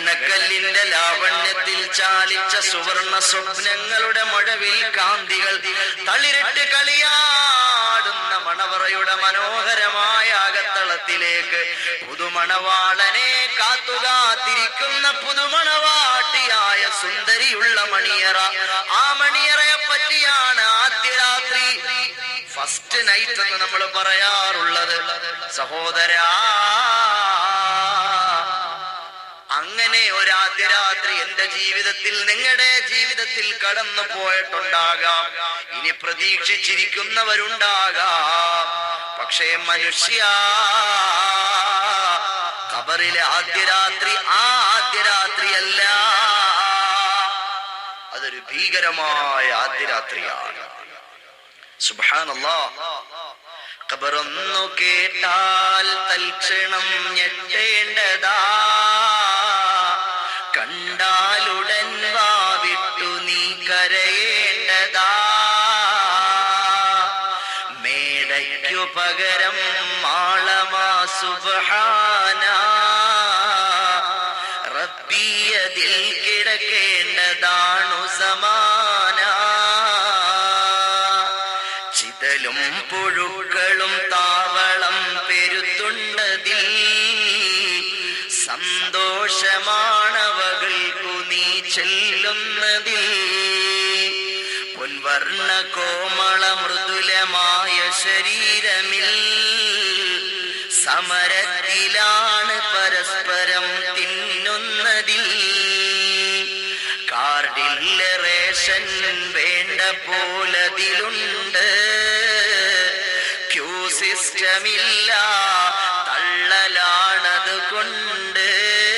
വെണ്ണക്കല്ലിന്റെ ലാവണ്യത്തിൽ ചാലിച്ച സുവർണ സ്വപ്നങ്ങളുടെ മഴവിൽ കാന്തികൾ തളിരിട്ട് കളിയാടുന്ന മണവറയുടെ മനോഹരമായ അകത്തളത്തിലേക്ക് പുതുമണവാളനെ കാത്തുകാത്തിരിക്കുന്ന പുതുമണവാട്ടിയായ സുന്ദരിയുള്ള മണിയറ ആ മണിയറയെ പറ്റിയാണ് ആദ്യ രാത്രി ഫസ്റ്റ് നൈറ്റ് എന്ന് നമ്മൾ പറയാറുള്ളത് സഹോദരാ അങ്ങനെ ഒരു ആദ്യ രാത്രി എന്റെ ജീവിതത്തിൽ നിങ്ങളുടെ ജീവിതത്തിൽ കടന്നു പോയിട്ടുണ്ടാകാം ഇനി പ്രതീക്ഷിച്ചിരിക്കുന്നവരുണ്ടാകാം പക്ഷേ മനുഷ്യ ഖബറിലെ ആദ്യ രാത്രി ആ ആദ്യ രാത്രിയല്ല അതൊരു ഭീകരമായ ആദ്യ രാത്രിയാണ് സുബാനല്ലാ ഖബറൊന്നു കേട്ടാൽ തൽക്ഷണം ഞെട്ടേണ്ടതാ കണ്ടാലുടൻ വാവിട്ടു നീ കരയേണ്ടതാ മേടയ്ക്കു പകരം മാളമാ സുബഹാന റബ്ബിയതിൽ കിടക്കേണ്ടതാണു സമാന ചിതലും പുഴുക്കളും താവളം പെരുത്തുണ്ടതിൽ സന്തോഷമാണവകൾക്കു നീ ചെല്ലുന്നതിൽ പൊൻവർണ്ണ കോമള മൃദുലമായ ശരീരമിൽ സമരത്തിലാണ് പരസ്പരം തിന്നുന്നതിൽ കാർഡില്ല റേഷൻ വേണ്ട പോലതിലുണ്ട് ക്യൂ സിസ്റ്റമില്ല തള്ളലാണത് കൊണ്ട്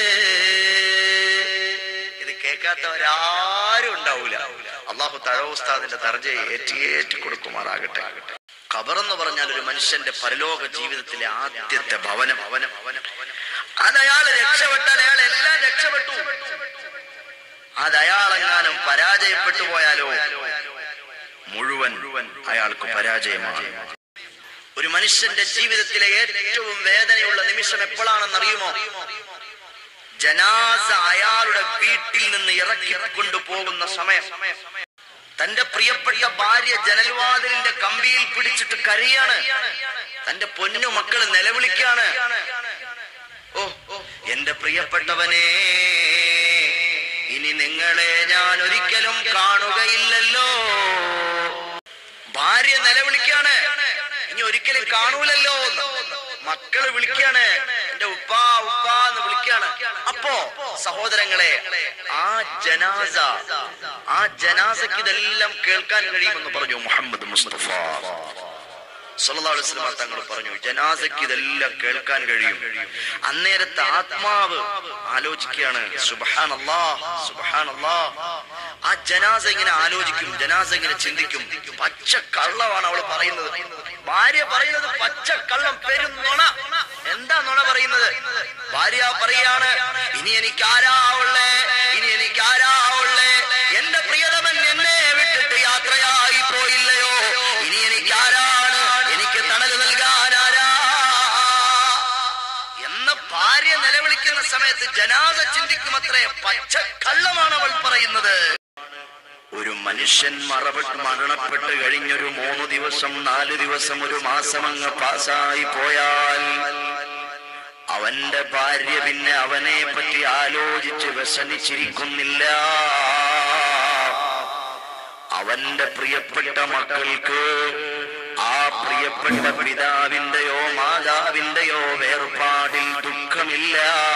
ഇത് കേൾക്കാത്തവരാരും ഉണ്ടാവൂല അള്ളാഹു തഴവുസ്താദിന്റെ തർജയെ ഏറ്റിയേറ്റ് കൊടുക്കുമാറാകട്ടെ ഖബറെന്ന് പറഞ്ഞാൽ ഒരു മനുഷ്യന്റെ പരലോക ജീവിതത്തിലെ ആദ്യത്തെ ഭവനം ഭവനം ഭവനം അത് അയാൾ രക്ഷപ്പെട്ടാൽ അയാൾ എല്ലാം രക്ഷപ്പെട്ടു അത് അയാളെങ്ങാനും പരാജയപ്പെട്ടു പോയാലോ മുഴുവൻ അയാൾക്ക് പരാജയമാണ് ഒരു മനുഷ്യന്റെ ജീവിതത്തിലെ ഏറ്റവും വേദനയുള്ള നിമിഷം എപ്പോഴാണെന്ന് അറിയുമോ ജനാസ അയാളുടെ വീട്ടിൽ നിന്ന് ഇറക്കിക്കൊണ്ടു പോകുന്ന സമയം തന്റെ പ്രിയപ്പെട്ട ഭാര്യ ജനൽവാതിലിന്റെ കമ്പിയിൽ പിടിച്ചിട്ട് കരയാണ് തന്റെ പൊന്നു മക്കള് നിലവിളിക്കാണ് ഓ എന്റെ പ്രിയപ്പെട്ടവനെ ഇനി നിങ്ങളെ ഞാൻ ഒരിക്കലും കാണുകയില്ലല്ലോ ഭാര്യ നിലവിളിക്കാണ് ഇനി ഒരിക്കലും കാണൂലല്ലോ എന്ന്. മക്കള് വിളിക്കാണ് എന്റെ ഉപ്പാ ഉപ്പാ എന്ന് വിളിക്കാണ് അപ്പോ സഹോദരങ്ങളെ ആ ജനാസ ആ ജനാസക്ക് ഇതെല്ലാം കേൾക്കാൻ കഴിയുമെന്ന് പറഞ്ഞു മുഹമ്മദ് മുസ്തഫ സല്ലല്ലാഹു അലൈഹി വസല്ലം തങ്ങൾ പറഞ്ഞു ജനാസയ്ക്ക് ഇതെല്ലാം കേൾക്കാൻ കഴിയും അന്നേരത്തെ ആത്മാവ് ആലോചിക്കുകയാണ് സുബഹാനല്ലാ സുബഹാനല്ലാ ആ ജനാസ ഇങ്ങനെ ആലോചിക്കും ജനാസ ഇങ്ങനെ ചിന്തിക്കും പച്ച കള്ളമാണ് അവൾ പറയുന്നത് ഭാര്യ പറയുന്നത് പച്ച കള്ളം പെരും നുണ എന്താ നുണ പറയുന്നത് ഭാര്യ പറയാണ് ഇനി എനിക്ക് ആരാ ഉള്ളേ ഇനി എനിക്ക് ആരാ ഉള്ളേ എന്റെ പ്രിയതമൻ എന്നെ വിട്ടിട്ട് യാത്രയായി പോയില്ലയോ ഇനി എനിക്ക് ആരാണ് എനിക്ക് തണല് നൽകാൻ ആരാ എന്ന ഭാര്യ നിലവിളിക്കുന്ന സമയത്ത് ജനാസ ചിന്തിക്കുമത്രേ പച്ച കള്ളമാണ് അവൾ പറയുന്നത് ഒരു മനുഷ്യൻ മറപ്പെട്ട് മരണപ്പെട്ട് കഴിഞ്ഞൊരു മൂന്ന് ദിവസം നാല് ദിവസം ഒരു മാസം അങ്ങ് പാസ്സായി പോയാൽ അവന്റെ ഭാര്യ പിന്നെ അവനെ പറ്റി ആലോചിച്ച് വ്യസനിച്ചിരിക്കുന്നില്ല അവന്റെ പ്രിയപ്പെട്ട മക്കൾക്ക് ആ പ്രിയപ്പെട്ട പിതാവിന്റെയോ മാതാവിന്റെയോ വേർപാടിൽ ദുഃഖമില്ല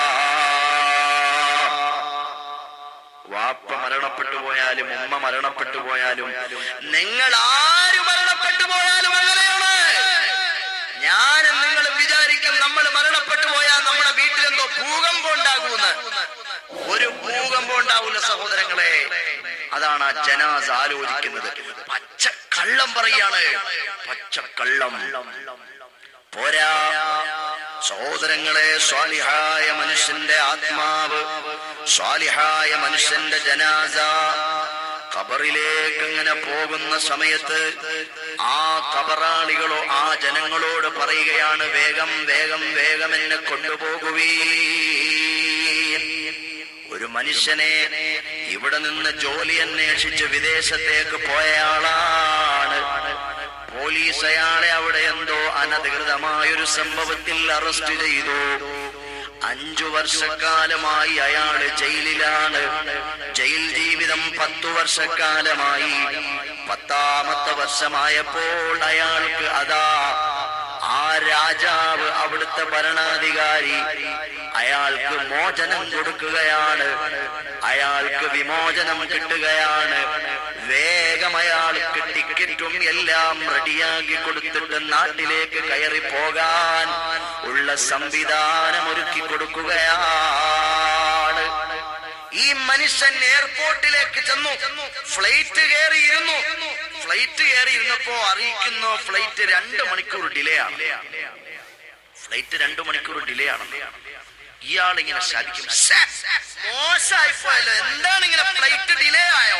വാപ്പ മരണപ്പെട്ടു പോയാലും ഉമ്മ മരണപ്പെട്ടു പോയാലും നിങ്ങൾ ആര് മരണപ്പെട്ടു പോയാലും അങ്ങനെയാണ് ഞാനും നിങ്ങൾ വിചാരിക്കും നമ്മൾ മരണപ്പെട്ടു പോയാൽ നമ്മുടെ വീട്ടിലെന്തോ ഭൂകമ്പം ഉണ്ടാകുമെന്ന് ഒരു ഭൂകമ്പം ഉണ്ടാവില്ല സഹോദരങ്ങളെ അതാണ് ആ ജനാസ ആലോചിക്കുന്നത് പച്ച കള്ളം പറയാണ് പച്ച കള്ളം പോരാ സഹോദരങ്ങളെ സ്വാലിഹായ മനുഷ്യന്റെ ആത്മാവ് സ്വാലിഹായ മനുഷ്യന്റെ ജനാസ ഖബറിലേക്ക് ഇങ്ങനെ പോകുന്ന സമയത്ത് ആ ഖബറാളികളോ ആ ജനങ്ങളോട് പറയുകയാണ് വേഗം വേഗം വേഗം എന്നെ കൊണ്ടുപോകുവീ മനുഷ്യനെ ഇവിടെ നിന്ന് ജോലി അന്വേഷിച്ച് വിദേശത്തേക്ക് പോയയാളാണ് പോലീസ് അയാളെ അവിടെ എന്തോ അനധികൃതമായൊരു സംഭവത്തിൽ അറസ്റ്റ് ചെയ്തു അഞ്ചു വർഷക്കാലമായി അയാള് ജയിലിലാണ് ജയിൽ ജീവിതം പത്തു വർഷക്കാലമായി പത്താമത്തെ വർഷമായപ്പോൾ അയാൾക്ക് അതാ ആ രാജാവ് അവിടുത്തെ ഭരണാധികാരി അയാൾക്ക് മോചനം കൊടുക്കുകയാണ് അയാൾക്ക് വിമോചനം കിട്ടുകയാണ് വേഗം അയാൾക്ക് ടിക്കറ്റും എല്ലാം റെഡിയാക്കി കൊടുത്തിട്ട് നാട്ടിലേക്ക് കയറി പോകാൻ ഉള്ള സംവിധാനം ഒരുക്കി കൊടുക്കുകയാണ് ഈ മനുഷ്യൻ എയർപോർട്ടിലേക്ക് ചെന്നു ഫ്ലൈറ്റ് കയറിയിരുന്നു ഫ്ലൈറ്റ് കയറിയിരുന്നപ്പോ അറിയിക്കുന്നു ഫ്ലൈറ്റ് രണ്ട് മണിക്കൂർ ഡിലേ ആണ് ഫ്ലൈറ്റ് രണ്ടു മണിക്കൂർ ഡിലേ ആണ് ഇയാൾ ഇങ്ങനെ ശാദിക്കും "ശ്ശേ, മോശമായി പോയല്ലോ എന്താണ് ഇങ്ങനെ ഫ്ലൈറ്റ് ഡിലേ ആയോ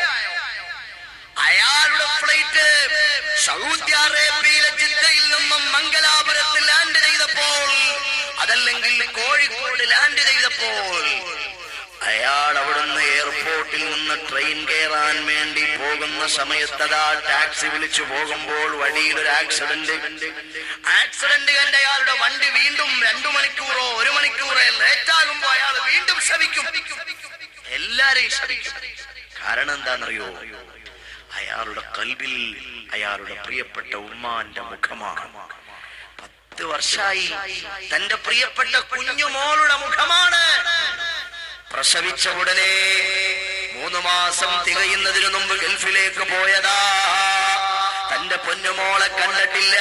അയാളുടെ ഫ്ലൈറ്റ് സൗദി അറേബ്യയിലെ ജിദ്ദയിൽ നിന്നും മംഗലാപുരത്ത് ലാൻഡ് ചെയ്തപ്പോൾ അതല്ലെങ്കിൽ കോഴിക്കോട് ലാൻഡ് ചെയ്തപ്പോൾ അയാൾ അവിടുന്ന് എയർപോർട്ടിൽ നിന്ന് ട്രെയിൻ കയറാൻ വേണ്ടി പോകുന്ന സമയത്ത് അതാ ടാക്സി വിളിച്ചു പോകുമ്പോൾ വഴിയിൽ ഒരു ആക്സിഡന്റ് ആക്സിഡന്റ് കണ്ട അയാളുടെ വണ്ടി വീണ്ടും രണ്ടു മണിക്കൂറോ ഒരു മണിക്കൂറോ ലേറ്റ് ആകുമ്പോ അയാൾ വീണ്ടും ശപിക്കും എല്ലാരെയും ശപിക്കും കാരണം എന്താണെന്നറിയോ അയാളുടെ കൽബിൽ അയാളുടെ പ്രിയപ്പെട്ട ഉമ്മാന്റെ മുഖമാണ് പത്ത് വർഷമായി തന്റെ പ്രിയപ്പെട്ട കുഞ്ഞുമോളുടെ മുഖമാണ് പ്രസവിച്ച ഉടനെ മൂന്ന് മാസം തികയുന്നതിനു മുമ്പ് ഗൾഫിലേക്ക് പോയതാ തന്റെ പൊന്നുമോളെ കണ്ടിട്ടില്ല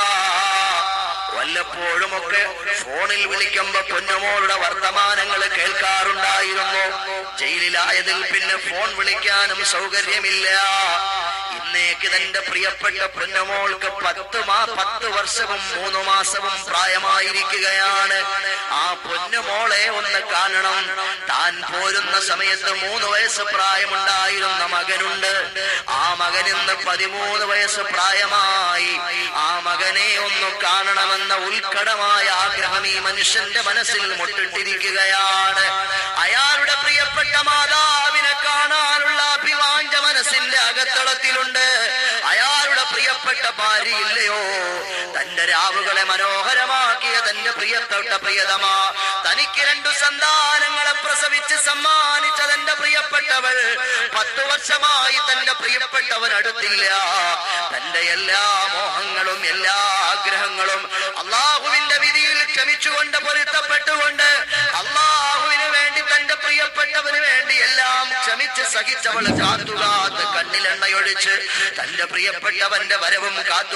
വല്ലപ്പോഴുമൊക്കെ ഫോണിൽ വിളിക്കുമ്പോ പൊന്നുമോളുടെ വർത്തമാനങ്ങൾ കേൾക്കാറുണ്ടായിരുന്നു ജയിലിലായതിൽ പിന്നെ ഫോൺ വിളിക്കാനും സൗകര്യമില്ല ഇന്നേക്ക് തന്റെ പ്രിയപ്പെട്ട പൊന്നുമോൾക്ക് പത്ത് മാ പത്ത് വർഷവും മൂന്ന് മാസവും പ്രായമായിരിക്കുകയാണ് ആ പൊന്നുമോളെ ഒന്ന് കാണണം താൻ പോരുന്ന സമയത്ത് മൂന്ന് വയസ്സ് പ്രായമുണ്ടായിരുന്ന മകനുണ്ട് ആ മകൻ ഇന്ന് പതിമൂന്ന് വയസ്സ് പ്രായമായി ആ മകനെ ഒന്ന് കാണണമെന്ന ഉത്കടമായ ആഗ്രഹം ഈ മനുഷ്യന്റെ മനസ്സിൽ മുട്ടിട്ടിരിക്കുകയാണ് അയാളുടെ പ്രിയപ്പെട്ട മാതാവിനെ കാണാനുള്ള അഭിവാഞ്ച മനസ്സിന്റെ അകത്തളത്തിലുണ്ട് അയാളുടെ പ്രിയപ്പെട്ട ഭാര്യയില്ലയോ തന്റെ രാവുകളെ മനോഹരമാക്കിയ തന്റെ പ്രിയപ്പെട്ട പ്രിയതമാ തനിക്ക് രണ്ടു സന്താനങ്ങളെ പ്രസവിച്ച് സമ്മാനിച്ച തന്റെ പ്രിയപ്പെട്ടവൾ പത്തു വർഷമായി തന്റെ പ്രിയപ്പെട്ടവൻ അടുത്തില്ല തന്റെ എല്ലാ മോഹങ്ങളും എല്ലാ ആഗ്രഹങ്ങളും അള്ളാഹുവിന്റെ വിധിയിൽ ക്ഷമിച്ചുകൊണ്ട് പൊരുത്തപ്പെട്ടുകൊണ്ട് അള്ളാഹുവിന് വേണ്ടി തന്റെ പ്രിയപ്പെട്ടവന് വേണ്ടി എല്ലാം ക്ഷമിച്ച് സഹിച്ചവള് കാത്തുകാത്ത് കണ്ണിലെണ്ണയൊഴിച്ച് തന്റെ പ്രിയപ്പെട്ടവന്റെ വരവും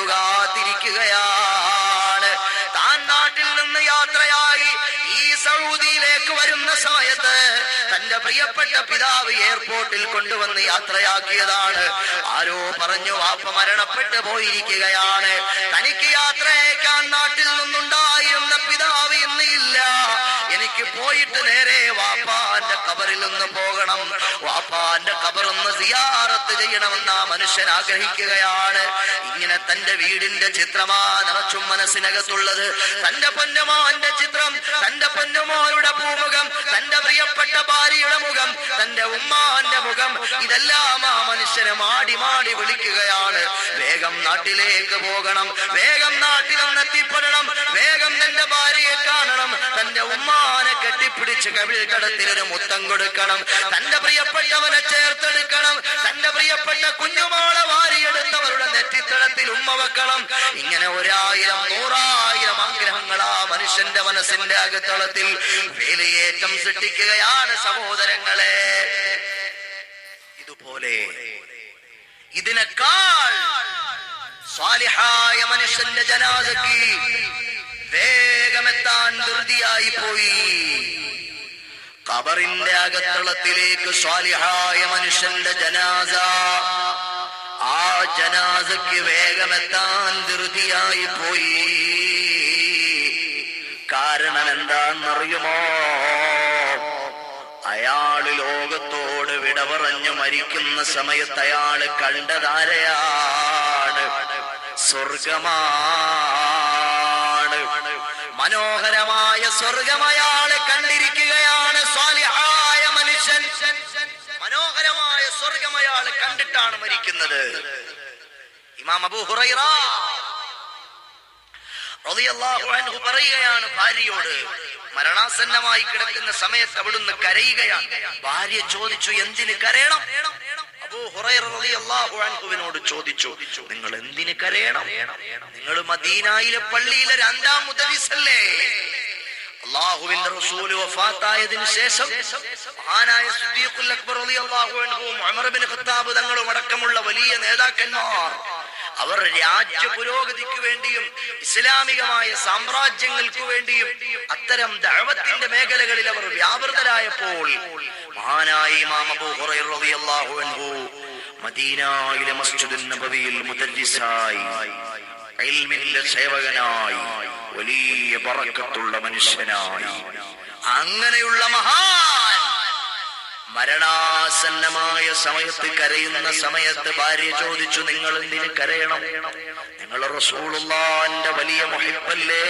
കാത്തുകാത്തിരിക്കുകയാണ് താൻ നാട്ടിൽ നിന്ന് യാത്രയായി ഈ സൗദിയിലേക്ക് വരുന്ന സമയത്ത് തന്റെ പ്രിയപ്പെട്ട പിതാവ് എയർപോർട്ടിൽ കൊണ്ടുവന്ന് യാത്രയാക്കിയതാണ് ആരോ പറഞ്ഞു വാപ്പ മരണപ്പെട്ടു പോയിരിക്കുകയാണ് തനിക്ക് യാത്രയേക്കാൻ നാട്ടിൽ നിന്നുണ്ടായിരുന്ന പിതാവ് ഇന്ന് ഇല്ല എനിക്ക് പോയിട്ട് നേരെ വാപ്പാന്റെ കബറിൽ ഒന്ന് പോകണം വാപ്പാന്റെ കബറൊന്ന് സിയാറത്ത് ചെയ്യണമെന്ന് ആ മനുഷ്യൻ ആഗ്രഹിക്കുകയാണ് ഇങ്ങനെ തന്റെ വീടിന്റെ ചിത്രമാ നിറച്ചും മനസ്സിനകത്തുള്ളത് തന്റെ പൊന്നമോന്റെ ചിത്രം തന്റെ പൊന്നമോയുടെ പൂമുഖം തന്റെ പ്രിയപ്പെട്ട ഭാര്യയുടെ മുഖം തന്റെ ഉമ്മാന്റെ മുഖം ഇതെല്ലാം ആ മനുഷ്യനെ മാടി മാടി വിളിക്കുകയാണ് വേഗം നാട്ടിലേക്ക് പോകണം വേഗം നാട്ടിലൊന്ന് എത്തിപ്പെടണം വേഗം തന്റെ ഭാര്യയെ കാണണം തന്റെ ഉമ്മാനെ കെട്ടിപ്പിടിച്ച് കവിൾ കടത്തിലൊരു മുത്തം കൊടുക്കണം തന്റെ പ്രിയപ്പെട്ടവനെ ചേർത്തെടുക്കണം തന്റെ പ്രിയപ്പെട്ട കുഞ്ഞുമോളെ വാരിയെടുത്തവരുടെ നെറ്റിത്തടത്തിൽ ഉമ്മ വെക്കണം ഇങ്ങനെ ഒരായിരം നൂറായിരം ആഗ്രഹങ്ങൾ ആ മനുഷ്യന്റെ മനസ്സിന്റെ അകത്തളത്തിൽ വേലിയേറ്റം സൃഷ്ടിക്കുകയാണ് സഹോദരങ്ങളെ ഇതുപോലെ ഇതിനേക്കാൾ സ്വാലിഹായ മനുഷ്യന്റെ ജനാസക്ക് വേഗമെത്താൻ ധൃതിയായി പോയി കബറിന്റെ അകത്തളത്തിലേക്ക് സ്വാലിഹായ മനുഷ്യന്റെ ജനാസ ആ ജനാസക്ക് വേഗമെത്താൻ ധൃതിയായി പോയി കാരണം എന്താണെന്നറിയുമോ അയാള് ലോകത്തോട് വിട പറഞ്ഞു മരിക്കുന്ന സമയത്ത് അയാള് കണ്ടതാരയാണ് സ്വർഗമാണ് മനോഹരമായ സ്വർഗം അയാള് കണ്ടിരിക്കുകയാണ് സ്വാലിഹായ മനുഷ്യൻ സ്വർഗം അയാൾ കണ്ടിട്ടാണ് മരിക്കുന്നത് ഇമാം അബൂ ഹുറൈറ റളിയല്ലാഹു അൻഹു പറയുകയാണ് ഭാര്യയോട് മരണാസന്നമായി കിടക്കുന്ന സമയത്ത് അവിടുന്ന് കരയുകയാണ് ഭാര്യ ചോദിച്ചു എന്തിന് കരയണം അബൂ ഹുറൈറ റളിയല്ലാഹു അൻഹുവിനോട് ചോദിച്ചു നിങ്ങൾ എന്തിന് കരയണം നിങ്ങൾ മദീനായിലെ പള്ളിയിലെ രണ്ടാം മുദരിസല്ലേ അള്ളാഹുവിന്റെ റസൂല് വഫാത്തായതിനു ശേഷം മഹാനായ സിദ്ദീഖുൽ അക്ബർ റളിയല്ലാഹു അൻഹുവും ഉമർ ഇബ്നു ഖത്താബ് തങ്ങളും അടക്കമുള്ള വലിയ നേതാക്കന്മാർ അവർ രാജ്യ പുരോഗതിക്ക് വേണ്ടിയും ഇസ്ലാമികമായ സാമ്രാജ്യങ്ങൾക്ക് വേണ്ടിയും അത്തരം ദഅവത്തിന്റെ മേഖലകളിൽ അവർ വ്യാപൃതരായപ്പോൾ മഹാനായ ഇമാം അബൂ ഹുറൈറ റളിയല്ലാഹു അൻഹു മദീനയിലെ മസ്ജിദുൻ നബവിയിൽ മുദല്ലിസായി ഇൽമിന്റെ സേവകനായി വലിയ ബറക്കത്തുള്ള മനുഷ്യനായി അങ്ങനെയുള്ള മഹാൻ മരണാസന്നമായ സമയത്ത് കരയുന്ന സമയത്ത് ഭാര്യ ചോദിച്ചു നിങ്ങൾ എന്തിന് കരയണം നിങ്ങൾ റസൂലുള്ളാന്റെ വലിയ മുഹിബല്ലേ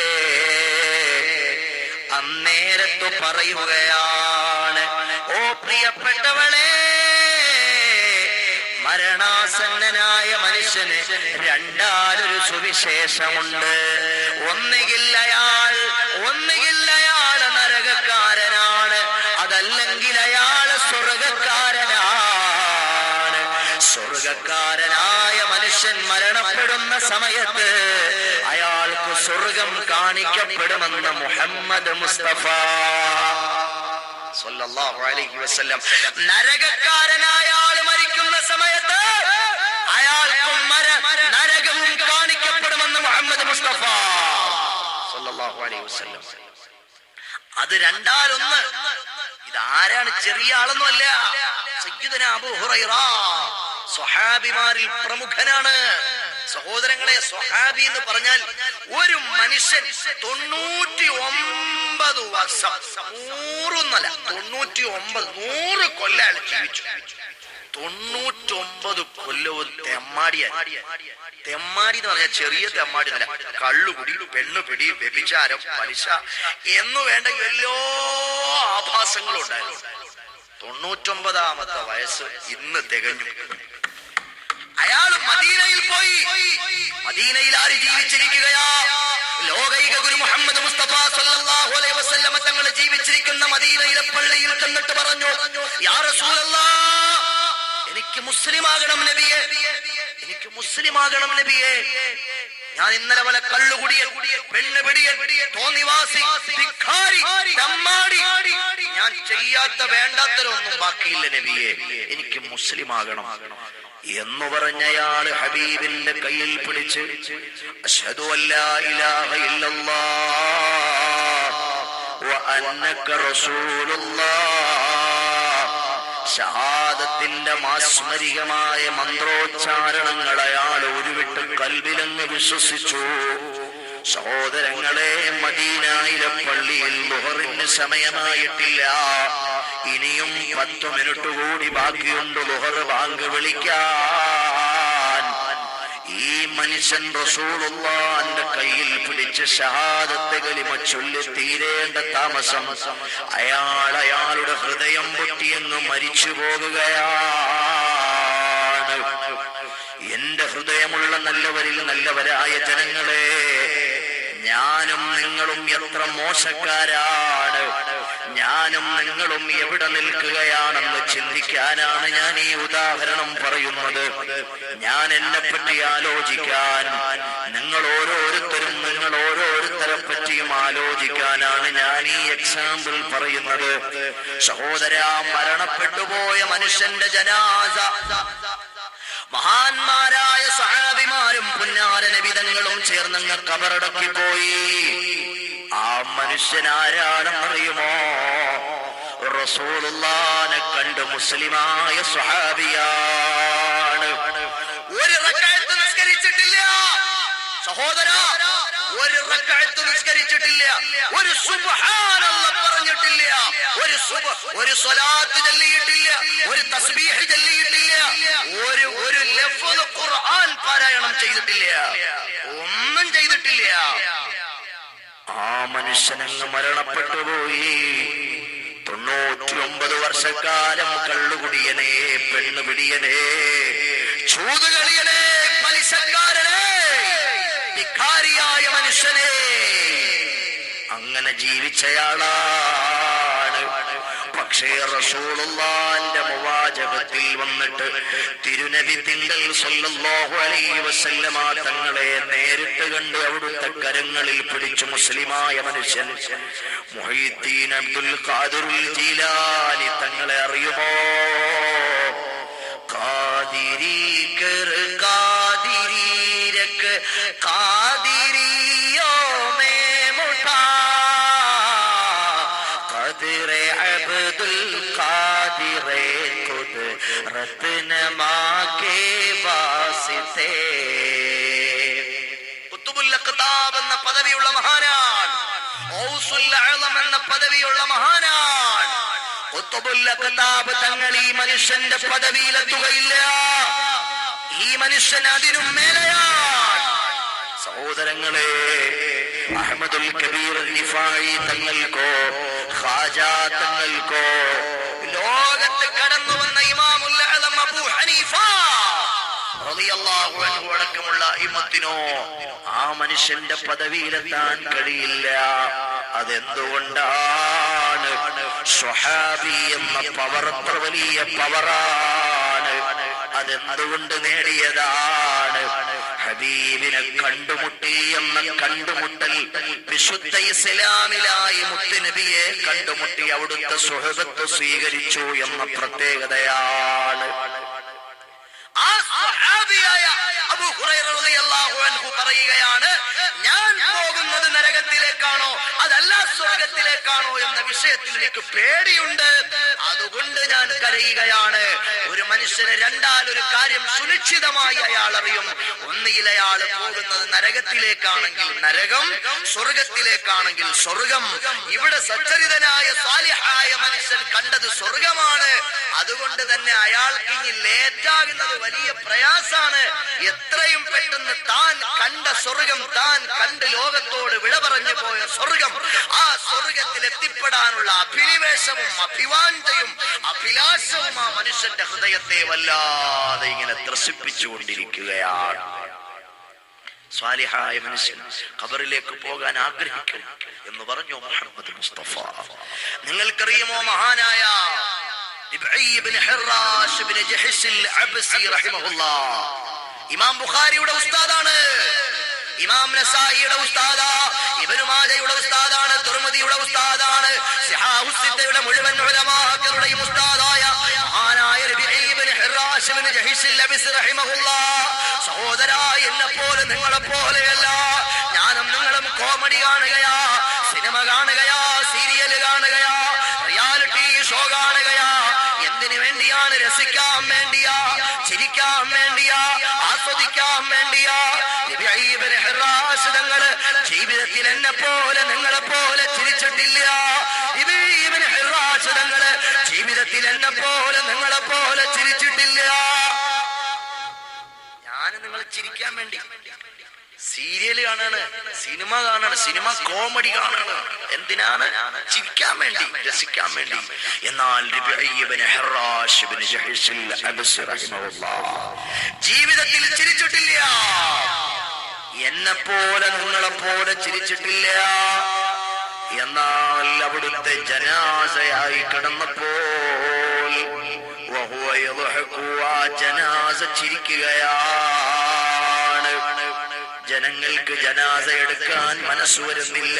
അന്നേരത്ത് പറയുകയാണ് ഓ പ്രിയപ്പെട്ടവളെ മരണാസന്നനായ മനുഷ്യന് രണ്ടാലൊരു സുവിശേഷമുണ്ട് ഒന്നുകിൽ അയാൾ ഒന്നുകിൽ അയാൾ നരകക്കാരനാണ് അതല്ലെങ്കിൽ അയാൾ സ്വർഗക്കാരനാണ് സ്വർഗക്കാരനായ മനുഷ്യൻ മരണപ്പെടുന്ന സമയത്ത് അയാൾക്ക് സ്വർഗം കാണിക്കപ്പെടുമെന്ന് മുഹമ്മദ് മുസ്തഫ സല്ലല്ലാഹു അലൈഹി വസല്ലം നരകക്കാരനായ ആൾ മരിക്കുന്ന സമയത്ത് അയാൾക്കും മര- നരകവും കാണിക്കപ്പെടുമെന്ന് മുഹമ്മദ് മുസ്തഫ സല്ലല്ലാഹു അലൈഹി വസല്ലം അത് രണ്ടാലൊന്ന് ഇതാരാണ് ചെറിയ ആളൊന്നുമല്ല സയ്യിദുന അബൂ ഹുറൈറ സ്വഹാബിമാരിൽ പ്രമുഖനാണ് സഹോദരങ്ങളെ സ്വഹാബി എന്ന് പറഞ്ഞാൽ ഒരു മനുഷ്യൻ തൊണ്ണൂറ്റി ഒമ്പത് വർഷം നൂറൊന്നല്ല തൊണ്ണൂറ്റി ഒമ്പത് നൂറ് കൊല്ലാണ് ജീവിച്ചു തൊണ്ണൂറ്റൊമ്പത് കൊല്ലവും തെമ്മാടിയ തെമ്മാടി എന്ന് പറഞ്ഞാൽ ചെറിയ തെമ്മാടി എന്നല്ല കള്ളുകുടി പെണ്ണുപിടി വ്യഭിചാരം പലിശ എന്നു വേണ്ട എല്ലാ ആഭാസങ്ങളും ഉണ്ടായിരുന്നു തൊണ്ണൂറ്റൊമ്പതാമത്തെ വയസ്സ് ഇന്ന് തികഞ്ഞു അയാൾ മദീനയിൽ പോയി മദീനയിൽ ആര് ജീവിച്ചിരിക്കുകയാ ലോകൈക ഗുരു മുഹമ്മദ് മുസ്തഫ സല്ലല്ലാഹു അലൈഹി വസല്ലമ തങ്ങൾ ജീവിച്ചിരിക്കുന്ന മദീനയിലെ പള്ളിയിൽ ചെന്നിട്ട് പറഞ്ഞു യാ റസൂലല്ലാഹ് എനിക്ക് മുസ്ലിം ആകണം നബിയെ എനിക്ക് മുസ്ലിം ആകണം നബിയെ ഞാൻ ഇന്നലെ വല്ല കള്ളുകുടിയൻ പെണ്ണ് പിടിയൻ തോന്നിവാസി ധിക്കാരി, തെമ്മാടി ഞാൻ ചെയ്യാത്ത വേണ്ടാത്തരൊന്നും ബാക്കിയില്ല നബിയെ എനിക്ക് മുസ്ലിം ആകണം എന്ന് പറഞ്ഞയാള് ഹബീബിന്റെ കയ്യിൽ പിടിച്ച് അഷ്ഹദു അല്ലാ ഇലാഹ ഇല്ലല്ലാഹ് വ അന്നക റസൂലുള്ളാഹ് ഷഹാദത്തിന്റെ മാസ്മരികമായ മന്ത്രോച്ചാരണങ്ങൾ അയാൾ ഉരുവിട്ട് കൽവിലെന്ന് വിശ്വസിച്ചു സഹോദരങ്ങളെ മദീനായിലെ പള്ളിയിൽ ലുഹറിന് സമയമായിട്ടില്ല ഇനിയും പത്തു മിനിറ്റ് കൂടി ബാക്കിയുണ്ട് ലുഹർ ബാങ്ക് വിളിക്കാൻ ഈ മനുഷ്യൻ റസൂലുള്ളാന്റെ കയ്യിൽ പിടിച്ച് ഷഹാദത്ത് കലിമ ചൊല്ലി തീരേണ്ട താമസം അയാൾ അയാളുടെ ഹൃദയം പൊട്ടിയെന്ന് മരിച്ചു പോകുകയാണ് എന്റെ ഹൃദയമുള്ള നല്ലവരിൽ നല്ലവരായ ജനങ്ങളെ ഞാനും നിങ്ങളും എത്ര മോശക്കാരാണ് ഞാനും നിങ്ങളും എവിടെ നിൽക്കുകയാണെന്ന് ചിന്തിക്കാനാണ് ഞാൻ ഈ ഉദാഹരണം പറയുന്നത് ഞാൻ എന്നെ പറ്റി ആലോചിക്കാൻ നിങ്ങൾ ഓരോരുത്തരും നിങ്ങൾ ഓരോരുത്തരെ പറ്റിയും ആലോചിക്കാനാണ് ഞാൻ ഈ എക്സാമ്പിൾ പറയുന്നത് സഹോദര മരണപ്പെട്ടുപോയ മനുഷ്യന്റെ ജനാസ മഹാന്മാരായ സഹാബിമാരും പുന്നാര നബിതങ്ങളും ചേർന്നങ്ങ് കബറടക്കി പോയി ആ മനുഷ്യനാരാണെന്നറിയുമോ റസൂലുള്ളാനെ കണ്ട് മുസ്ലിമായ സ്വഹാബിയാണ് ഒരു റക്അത്ത് നിസ്കരിച്ചിട്ടില്ല സഹോദര ഒരു റക്അത്ത് നിസ്കരിച്ചിട്ടില്ല ഒരു സുബ്ഹാനല്ലാഹ് പറഞ്ഞിട്ടില്ല ഒരു സുബ ഒരു സ്വലാത്ത് ചൊല്ലിയിട്ടില്ല ഒരു തസ്ബീഹ് ചൊല്ലിയിട്ടില്ല ഒരു ഒരു ലഫ്ദ് ഖുർആൻ പാരായണം ചെയ്തിട്ടില്ല ഒന്നും ചെയ്തിട്ടില്ല ആ മനുഷ്യനങ്ങ് മരണപ്പെട്ടു പോയി തൊണ്ണൂറ്റി ഒമ്പത് വർഷക്കാലം കള്ളുകുടിയനെ പെണ്ണുപിടിയനെ ചൂതുകളിയനെ പലിശക്കാരനെ ധിക്കാരിയായ മനുഷ്യനെ അങ്ങനെ ജീവിച്ചയാളാണ് പക്ഷേ റസൂലുള്ളാന്റെ മുവാജകത്തിൽ വന്നിട്ട് തിരുനബി തിങ്കൾ സല്ലല്ലാഹു അലൈഹി വസല്ലമ തങ്ങളെ നേരിട്ട് കണ്ട് അവിടുത്തെ കരങ്ങളിൽ പിടിച്ചു മുസ്ലിമായ മനുഷ്യൻ മുഹീദ്ദീൻ അബ്ദുൽ ഖാദിറുൽ ജീലാനി തങ്ങളെ അറിയുമോ കാതിരി കർ കാതിരി രക്ക് കാതിരിയോ മേ മുഠാ قدر عبد القادر قدرت نما کے واسطے ഖുത്തുബുൽ അഖ്താബ് എന്ന പദവിയുള്ള മഹാനാണ് ഔസുൽ അഅ്ലം എന്ന പദവിയുള്ള മഹാനാണ് ഖുത്തുബുൽ അഖ്താബ് തങ്ങൾ ഈ മനുഷ്യന്റെ പദവിയിലെത്തുകയില്ല ഈ മനുഷ്യൻ അതിനും മേലെയാണ് സഹോദരങ്ങളെ അഹമ്മദുൽ കബീർ നിഫായി തങ്ങൾക്കോ ഖാജ തങ്ങൾക്കോ ലോകത്ത് കടന്നു വന്ന ഇമാമുൽ അഅ്ലം അബൂ ഹനീഫ റളിയല്ലാഹു അൻഹു അടക്കമുള്ള ഇമ്മത്തിനോ ആ മനുഷ്യന്റെ പദവിയിലെത്താൻ കഴിയില്ല അതെന്തുകൊണ്ടാണ് സ്വഹാബി എന്ന പവർ അത്ര വലിയ പവറാണ് അതെന്തുകൊണ്ട് നേടിയതാണ് ഹബീബിനെ കണ്ടുമുട്ടി എന്ന കണ്ടുമുട്ടൽ വിശുദ്ധ ഇസ്ലാമിലായി മുത്തുനബിയെ കണ്ടുമുട്ടി അവിടുത്തെ സുഹൃത്ത് സ്വീകരിച്ചു എന്ന പ്രത്യേകതയാണ് ആ സ്വഹാബിയായ അബൂ ഹുറൈറ റളിയല്ലാഹു അൻഹു പറയുകയാണ് ഞാൻ പോകുന്നത് നരകത്തിലേക്കാണോ അതല്ല സ്വർഗത്തിലേക്കാണോ എന്ന വിഷയത്തിൽ എനിക്ക് പേടിയുണ്ട് അതുകൊണ്ട് ഞാൻ കരയുകയാണ് ഒരു മനുഷ്യന് രണ്ടാൽ ഒരു കാര്യം സുനിശ്ചിതമായി അയാൾ അറിയും ഒന്നുകിൽ അയാൾ പോകുന്നത് നരകത്തിലേക്കാണെങ്കിൽ നരകം സ്വർഗത്തിലേക്കാണെങ്കിൽ സ്വർഗം ഇവിടെ സച്ചരിതനായ സാലിഹായ മനുഷ്യൻ കണ്ടത് സ്വർഗമാണ് അതുകൊണ്ട് തന്നെ അയാൾക്ക് ഇനി ലേറ്റാകുന്നത് വലിയ പ്രയാസാണ് എത്രയും പെട്ടെന്ന് താൻ കണ്ട സ്വർഗം താൻ കണ്ട് ലോകത്തോട് വിട പറഞ്ഞു പോയ സ്വർഗം ആ സ്വർഗത്തിൽ എത്തിപ്പെടാനുള്ള അഭിനിവേശവും അഭിവാഞ്ചയും അഭിലാഷവും ആ മനുഷ്യന്റെ ഹൃദയത്തെ വല്ലാതെ ഇങ്ങനെ ത്രസിപ്പിച്ചുകൊണ്ടിരിക്കുകയാണ് സ്വാലിഹായ മനുഷ്യൻ ഖബറിലേക്ക് പോകാൻ ആഗ്രഹിക്കും എന്ന് പറഞ്ഞു മുഹമ്മദ് മുസ്തഫ നിങ്ങൾക്കറിയുമോ മഹാനായ ഇബ്ഈ ഇബ്നു ഹിറാശ് ഇബ്നു ജഹിസിൽ അബ്സി റഹിമഹുല്ലാ ഇമാം ബുഖാരിയുടെ ഉസ്താദാണ് ഇമാം നസായിയുടെ ഉസ്താദാ ഇബ്നു മാജയുടെ ഉസ്താദാണ് തുർമുദിയുടെ ഉസ്താദാണ് സിഹാഹുസിത്തയുടെ മുഴുവൻ ഉലമാക്കളുടെയും ഉസ്താദായ മഹാനായ ഇബ്ഈ ഇബ്നു ഹിറാശ് ഇബ്നു ജഹിസിൽ അബ്സി റഹിമഹുല്ലാ സഹോദരാ എന്നെ പോലെ നിങ്ങളെ പോലെയല്ല ഞാനും നിങ്ങളും കോമഡി കാണുകയാ സിനിമ കാണുകയാ സീരിയൽ കാണുകയാ റിയാലിറ്റി ഷോ കാണുകയാ എന്തിനു വേണ്ടിയാണ് രസിക്കാൻ വേണ്ടിയാ ചിരിക്കാൻ വേണ്ടിയാ ആസ്വദിക്കാൻ വേണ്ടിയാ നബിഈബിന് ഹിറാശ് തങ്ങള് ജീവിതത്തിൽ എന്നെ പോലെ നിങ്ങളെ പോലെ ചിരിച്ചിട്ടില്ല നബിഈബിന് ഹിറാശ് തങ്ങള് ജീവിതത്തിൽ എന്നെ പോലെ നിങ്ങളെ പോലെ ചിരിച്ചിട്ടില്ല ഞാൻ നിങ്ങൾ ചിരിക്കാൻ വേണ്ടി സീരിയൽ കാണാണ് സിനിമ കാണാണ് സിനിമ കോമഡി കാണാണ് എന്തിനാണ് ചിരിക്കാൻ വേണ്ടി രസിക്കാൻ വേണ്ടി എന്നാൽ രബീഇ ഇബ്നു ഹിറാശ് ഇബ്നു ജഹിഷിൽ അബ്സി റഹിമഹുല്ലാഹ് ജീവിതത്തിൽ ചിരിച്ചിട്ടില്ല എന്നെ പോലെ നിങ്ങളെ പോലെ ചിരിച്ചിട്ടില്ല എന്നാൽ അവിടുത്തെ ജനാസയായി കിടന്നപ്പോൾ വഹുവ യദ്ഹകു, ആ ജനാസ ചിരിക്കുകയാണ് ജനങ്ങൾക്ക് ജനാസ എടുക്കാൻ മനസ്സ് വരുന്നില്ല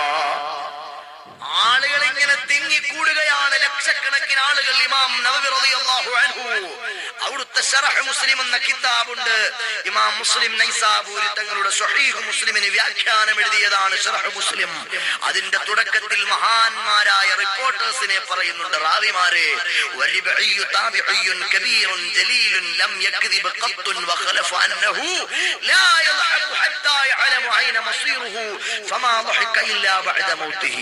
ആളുകൾ ഇങ്ങനെ തിങ്ങിക്കൂടുകയാണ് ലക്ഷക്കണക്കിന് ആളുകൾ ഇമാം നവവി റളിയല്ലാഹു അൻഹു അവിടുത്തെ ശറഹ് മുസ്ലിം എന്ന കിതാബുണ്ട് ഇമാം മുസ്ലിം നൈസാബൂരി തങ്ങളുടെ സ്വഹീഹ് മുസ്ലിമിന് വ്യാഖ്യാനം എഴുതിയതാണ് ശറഹ് മുസ്ലിം അതിന്റെ തുടക്കത്തിൽ മഹാന്മാരായ റിപ്പോർട്ടേഴ്സിനെ പറയുന്നുണ്ട് റാവിമാരെ والربعي تابعي كبير جليل لم يكذب قط وخلف أنه لا يضحك حتى يعلم أين مصيره فما ضحك إلا بعد موته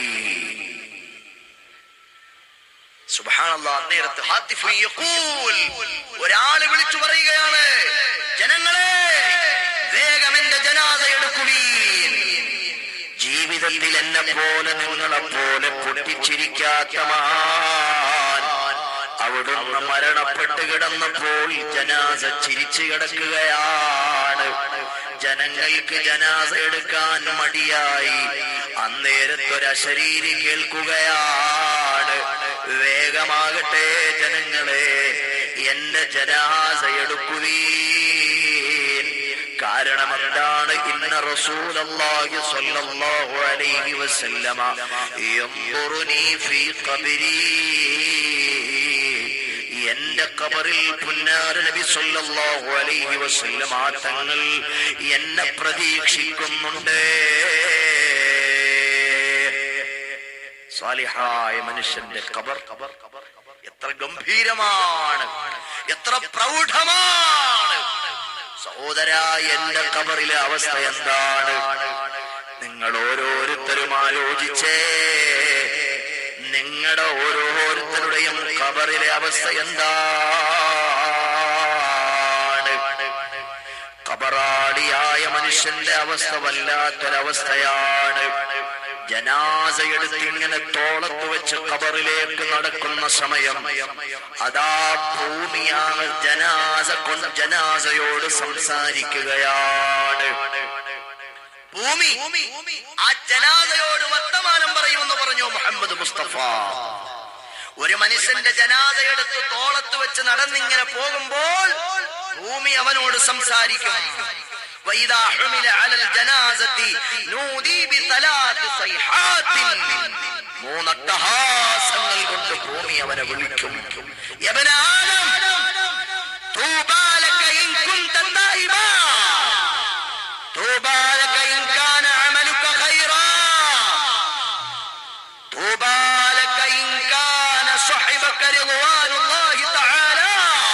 സുബ്ഹാനല്ലാഹ് നേരത്തെ ഹാത്തിഫ് യഖൂൽ ഒരാള് വിളിച്ചു പറയുകയാണ് ജനങ്ങളെ വേഗം എന്റെ ജനാസ എടുക്കുവീൻ ജീവിത ജീവിതത്തിൽ എന്നെ പോലെ നിങ്ങളെ പോലെ പൊട്ടിച്ചിരിക്കാത്ത മഹാൻ അവിടുന്ന് മരണപ്പെട്ട് കിടന്നപ്പോൾ ജനാസ ചിരിച്ചു കിടക്കുകയാണ് ജനങ്ങൾക്ക് ജനാസ എടുക്കാൻ മടിയായി അന്നേരത്തൊരശരീരി കേൾക്കുകയാണ് വേഗമാകട്ടെ ജനങ്ങളെ എന്റെ ജനാസ എടുക്കുവീൻ കാരണം എന്താണ് ഇന്ന റസൂലല്ലാഹി സ്വല്ലല്ലാഹു അലൈഹി വസല്ലമ യൻദുറുനി ഫീ ഖബരി എന്റെ കബറിൽ പുന്നാര നബി സല്ലല്ലാഹു അലൈഹി വസല്ലമ തങ്ങൾ എന്നെ പ്രതീക്ഷിക്കുന്നുണ്ട് സാലിഹായ മനുഷ്യന്റെ കബർ കബർ കബർ എത്ര ഗംഭീരമാണ് എത്ര പ്രൗഢമാണ് സഹോദര എന്റെ കബറിലെ അവസ്ഥ എന്താണ് നിങ്ങൾ ഓരോരുത്തരും ആലോചിച്ചേ നിങ്ങളുടെ ഓരോരുത്തരുടെയും കബറിലെ അവസ്ഥ എന്താണ് കബറാടിയായ മനുഷ്യന്റെ അവസ്ഥ വല്ലാത്തൊരവസ്ഥയാണ് ജനാസ എടുത്ത് ഇങ്ങനെ തോളത്ത് വെച്ച് കബറിലേക്ക് നടക്കുന്ന സമയം അതാ ഭൂമിയാണ് ജനാസ കൊണ്ട് ജനാസയോട് സംസാരിക്കുകയാണ് ഭൂമി ആ ജനാദയോട് വർത്തമാനം പറയുമെന്ന് പറഞ്ഞു മുഹമ്മദ് മുസ്തഫ ഒരു മനുഷ്യന്റെ ജനാദയെടുത്ത് തോളത്ത് വെച്ച് നടന്നിങ്ങനെ പോകുമ്പോൾ ഭൂമി അവനോട് സംസാരിക്കും وإذا حمل على الجنازة نودي بثلاث صيحات മൂന്നട്ടഹാസങ്ങൾ കൊണ്ട് ഭൂമി അവനെ വിളിക്കും يا ابن آدم طوبى لك إن كنت تائبا طوبى لك إن كان عملك خيرا طوبى لك إن كان صحبك رضوان الله تعالى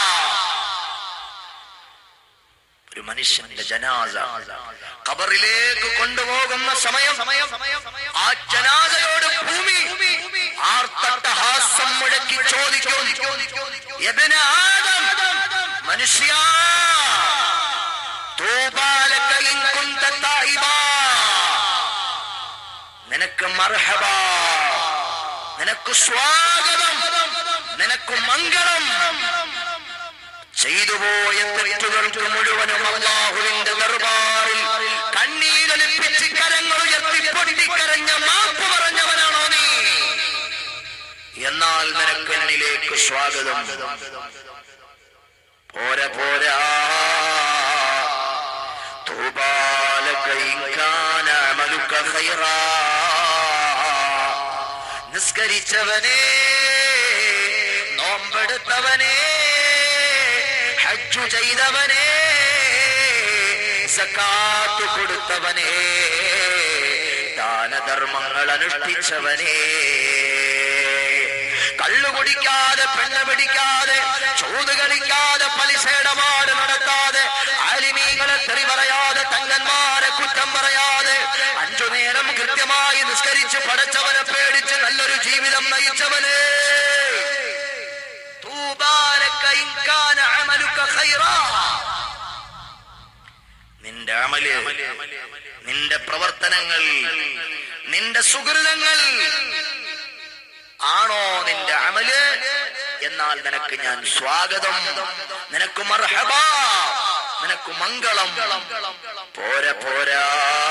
ഒരു മനുഷ്യന്റെ ജനാസ ഖബറിലേക്ക് കൊണ്ടുപോകുന്ന സമയം ആ ജനാസയോട് ഭൂമി ആർത്തട്ടഹാസം മുഴക്കി ചോദിക്കും യബ്ന ആദം മനുഷ്യ തൂബാലക ഇൻ കുന്ത തായിബാ. നിനക്ക് മർഹബ നിനക്ക് സ്വാഗതം നിനക്ക് മംഗളം ചെയ്തുപോയ തെറ്റുകൾക്ക് മുഴുവനും അള്ളാഹുവിന്റെ ദർബാറിൽ കണ്ണീരൊലിപ്പിച്ച് കരങ്ങൾ ഉയർത്തി പൊട്ടിക്കരഞ്ഞ മാപ്പ് പറഞ്ഞവനാണോ നീ എന്നാൽ നിനക്ക് എന്നിലേക്ക് സ്വാഗതം പോരാ പോരാ തൂബാലക ഇൻ കാന അമലുക ഖൈറാ. നിസ്കരിച്ചവനെ നോമ്പെടുത്തവനെ ഹജ്ജു ചെയ്തവനെ സക്കാത്ത് കൊടുത്തവനെ ദാനധർമ്മങ്ങൾ അനുഷ്ഠിച്ചവനെ കള്ളു കുടിക്കാതെ പെണ്ണ് പിടിക്കാതെ ചൂത് കളിക്കാതെ പലിശയിടപാട് നടത്താതെ ആലിമീങ്ങളെ തെറി പറയാതെ തങ്ങന്മാരെ കുറ്റം പറയാതെ അഞ്ചു നേരം കൃത്യമായി നിസ്കരിച്ച് പടച്ചവനെ പേടിച്ച് നല്ലൊരു ജീവിതം നയിച്ചവന് തൂബാലക ഇൻ കാന അമലുക ഖൈറാ. നിന്റെ അമല് നിന്റെ പ്രവർത്തനങ്ങൾ നിന്റെ സുഹൃതങ്ങൾ ആണോ നിന്റെ അമല് എന്നാൽ നിനക്ക് ഞാൻ സ്വാഗതം നിനക്ക് മർഹബ നിനക്ക് മംഗളം പോരാ പോരാ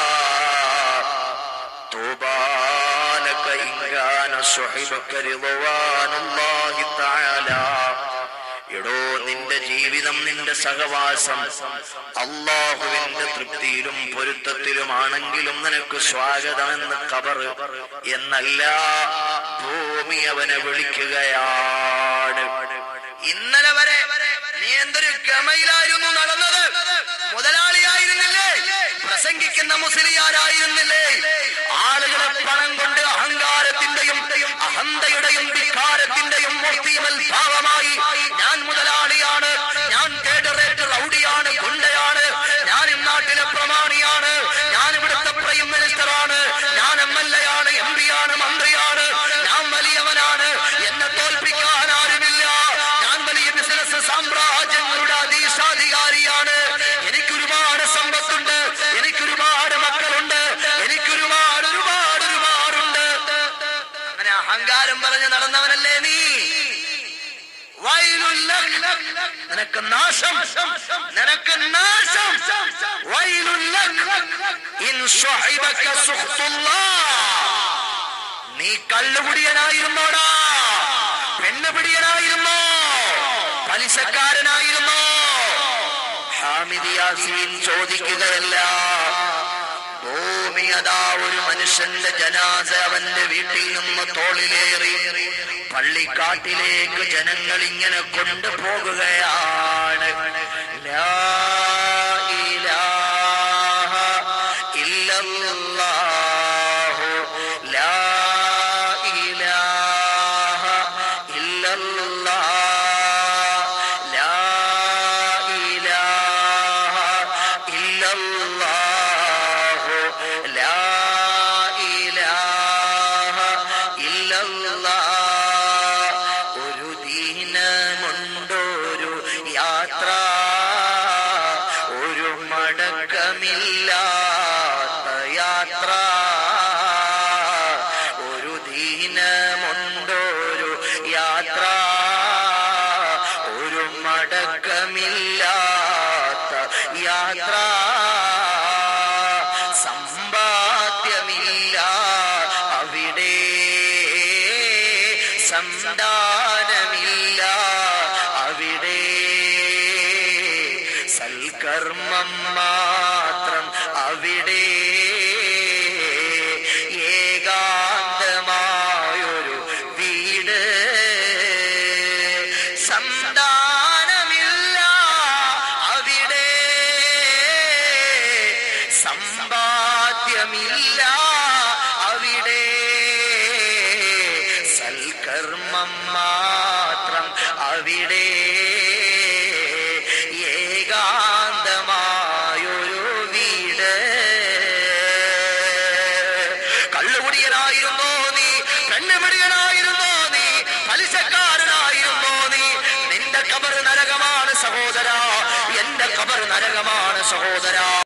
തൂബാലക ഇൻകാന സുഹിബക റിضവാനുല്ലാഹി തആല എടോ നിന്റെ ജീവിതം നിന്റെ സഹവാസം അള്ളാഹുവിന്റെ തൃപ്തിയിലും പൊരുത്തത്തിലുമാണെങ്കിലും നിനക്ക് സ്വാഗതമെന്ന് കബർ എന്നല്ല ഭൂമി അവനെ വിളിക്കുകയാണ് ഇന്നലെ വരെ നീ എന്തൊരു ഗമയിലായിരുന്നു നടന്നത് മുതലാളിയായിരുന്നില്ലേ പ്രസംഗിക്കുന്ന മുസ്ലിയാരായിരുന്നില്ലേ ആളുകളെ പണം കൊണ്ട് അഹങ്കാരത്തിന്റെയും അഹന്തയുടെയും വികാരത്തിന്റെയും മൂർത്തിമൽ ഭാവമായി ഞാൻ മുതലാളിയാണ് ഞാൻ കേഡറേറ്റ് റൗഡിയാണ് ഗുണ്ടയാണ് ഞാൻ ഈ നാട്ടിലെ പ്രമാണിയാണ് ഞാൻ ഇവിടുത്തെ പ്രൈം മിനിസ്റ്ററാണ് ഞാൻ എം എൽ എ ആണ് എം പി ആണ് മന്ത്രിയാണ് ഞാൻ വലിയവനാണ് എന്നെ തോൽപ്പിക്കാൻ ആരുമില്ല ഞാൻ വലിയ ബിസിനസ് സാമ്രാജ്യങ്ങളുടെ അധീശാധികാരിയാണ് എനിക്കൊരുപാട് സമ്പത്തുണ്ട് എനിക്കൊരുപാട് മക്കളുണ്ട് എനിക്കൊരു വൈലുല്ലക നിനക്ക് നാശം നിനക്ക് നാശം വൈലുല്ലക ഇൻ സ്വഹിബക സുഖ്തുല്ലാഹ് നീ കള്ളുകുടിയനായിരുന്നോടാ പെണ്ണുപിടിയനായിരുന്നോ പലിശക്കാരനായിരുന്നോ ഹാമിദ് യാസീൻ ചോദിക്കുകയല്ല ഭൂമി അതാ ഒരു മനുഷ്യന്റെ ജനാസ അവന്റെ വീട്ടിൽ നിന്ന് തോളിലേറി പള്ളിക്കാട്ടിലേക്ക് ജനങ്ങൾ ഇങ്ങനെ കൊണ്ടുപോകുകയാണ് ലാ ഇലാഹ ഇല്ലല്ലാഹു ലാ ഇലാഹ ഇല്ലല്ലാഹ് ലാ ഇലാഹ ഇല്ലല്ലാഹു ലാ ഇലാഹ ഇല്ലല്ലാഹ് ഒരു ദീനമുണ്ടൊരു യാത്ര ഒരു മടക്കമില്ലാത്ത യാത്ര ഒരു ദീനമുണ്ടൊരു യാത്ര ഒരു മടക്കമില്ലാത്ത യാത്ര സമ്പാദ്യമില്ല അവിടെ സന്താനമില്ല അവിടെ സൽക്കർമ്മം മാത്രം അവിടെ ഏകാന്തമായൊരു വീട് സന്താനമില്ല അവിടെ സമ്പാദ്യമില്ല അവിടെ സൽക്കർമ്മം മാത്രം അവിടെ ഏകാന്തമായൊരു വീട് കള്ളുകുടിയനായിരുന്നോ നീ പെണ്ണുപിടിയനായിരുന്നോ നീ പലിശക്കാരനായിരുന്നോ നീ നിന്റെ കബർ നരകമാണ് സഹോദര എന്റെ കബർ നരകമാണ് സഹോദര